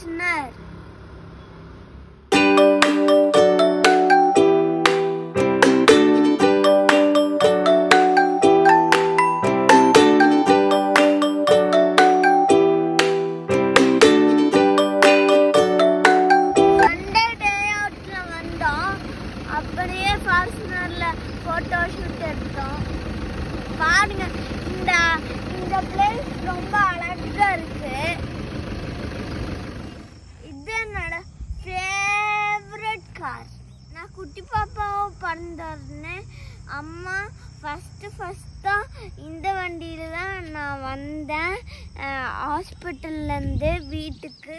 ஃபாஸ்னர் Sunday டே அவுட்ல வந்தோம் அப்படியே ஃபாஸ்னர்ல photo shoot எடுத்தோம் பாருங்க இந்த இந்த பிளேஸ் ரொம்ப அழகா இருக்கு இது என்னோட ஃபேவரட் கார் நான் குட்டி பாப்பாவை பிறந்தோடனே அம்மா ஃபஸ்ட்டு ஃபஸ்ட்டாக இந்த வண்டியில் தான் நான் வந்தேன் ஹாஸ்பிட்டல்லேருந்து வீட்டுக்கு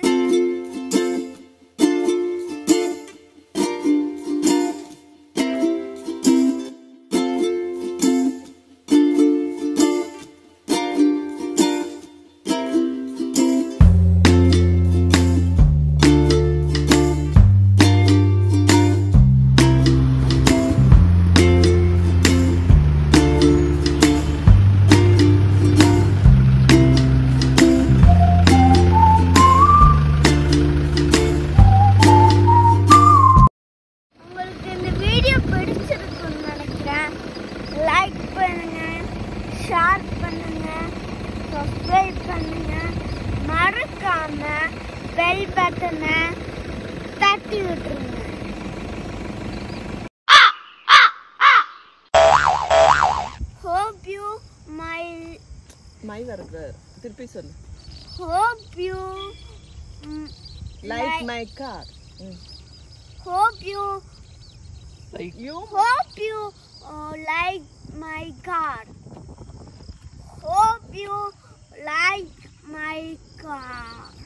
உங்களுக்கு இந்த வீடியோ பிடிச்சிருக்குன்னு நினைக்கிறேன் லைக் பண்ணுங்க ஷேர் பண்ணுங்க சப்ஸ்கிரைப் பண்ணுங்க மறக்காம பெல் பட்டனை தட்டி விட்டுருங்க ஹோப் யூ மை மை வருது திருப்பி சொல்லு hope you like my car hope you like you hope you uh, like my car hope you like my car